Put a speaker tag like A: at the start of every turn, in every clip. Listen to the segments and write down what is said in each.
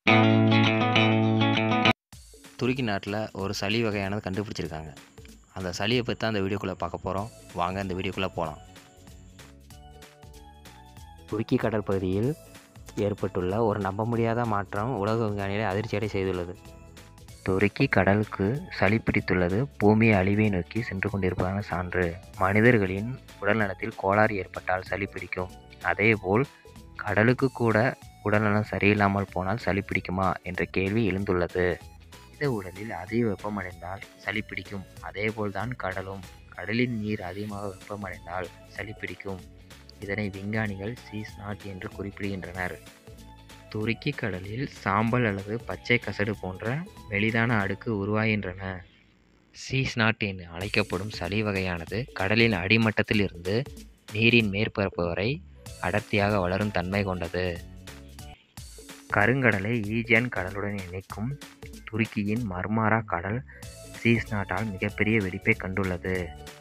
A: துருக்கி நாட்டில் ஒரு சளி வகையானது கண்டுபிடிச்சிருக்காங்க அந்த சளியை பற்றி தான் அந்த வீடியோக்குள்ளே பார்க்க போகிறோம் வாங்க இந்த வீடியோக்குள்ளே போகலாம் துருக்கி கடல் பகுதியில் ஏற்பட்டுள்ள ஒரு நம்ப முடியாத மாற்றம் உலக விஞ்ஞானிகளை அதிர்ச்சியடை செய்துள்ளது துருக்கி கடலுக்கு சளி பிடித்துள்ளது பூமி அழிவை நோக்கி சென்று கொண்டிருப்பதான சான்று மனிதர்களின் உடல்நலத்தில் கோளாறு ஏற்பட்டால் சளி பிடிக்கும் அதேபோல் கடலுக்கு கூட உடல்நலம் சரியில்லாமல் போனால் சளி பிடிக்குமா என்ற கேள்வி எழுந்துள்ளது மனித உடலில் அதிக வெப்பமடைந்தால் சளி பிடிக்கும் அதேபோல்தான் கடலும் கடலின் நீர் அதிகமாக வெப்பமடைந்தால் சளி பிடிக்கும் இதனை விஞ்ஞானிகள் சீஸ் நாட் என்று குறிப்பிடுகின்றனர் துருக்கி கடலில் சாம்பல் அல்லது பச்சை கசடு போன்ற மெலிதான அடுக்கு உருவாகின்றன சீஸ் நாட் என அழைக்கப்படும் சளி வகையானது கடலின் அடிமட்டத்தில் இருந்து நீரின் மேற்பரப்பு வரை அடர்த்தியாக வளரும் தன்மை கொண்டது கருங்கடலை ஈஜியன் கடலுடன் இணைக்கும் துருக்கியின் மர்மாரா கடல் சீஸ் நாட்டால் மிகப்பெரிய வெடிப்பை கண்டுள்ளது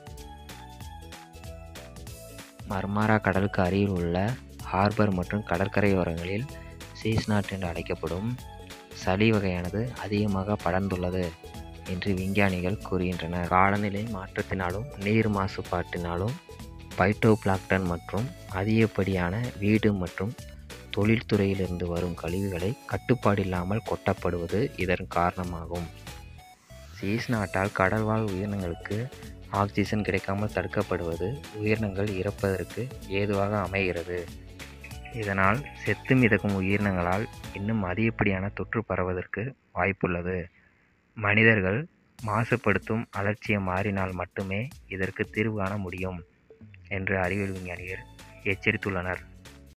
A: மர்மாரா கடலுக்கு அருகில் உள்ள ஹார்பர் மற்றும் கடற்கரையோரங்களில் சீஸ் நாட் என்று அழைக்கப்படும் சளி வகையானது அதிகமாக படர்ந்துள்ளது என்று விஞ்ஞானிகள் கூறுகின்றனர் காலநிலை மாற்றத்தினாலும் நீர் மாசுபாட்டினாலும் பைட்டோபிளாக்டன் மற்றும் அதிகப்படியான வீடு மற்றும் தொழில்துறையிலிருந்து வரும் கழிவுகளை கட்டுப்பாடில்லாமல் கொட்டப்படுவது இதன் காரணமாகும் சீஸ் நாட்டால் கடல்வாழ் உயிரினங்களுக்கு ஆக்சிஜன் கிடைக்காமல் தடுக்கப்படுவது உயிரினங்கள் இறப்பதற்கு ஏதுவாக அமைகிறது இதனால் செத்து மிதக்கும் உயிரினங்களால் இன்னும் அதிகப்படியான தொற்று பரவதற்கு வாய்ப்புள்ளது மனிதர்கள் மாசுபடுத்தும் அலட்சியம் மாறினால் மட்டுமே இதற்கு தீர்வு காண முடியும் என்று அறிவியல் விஞ்ஞானிகள் எச்சரித்துள்ளனர்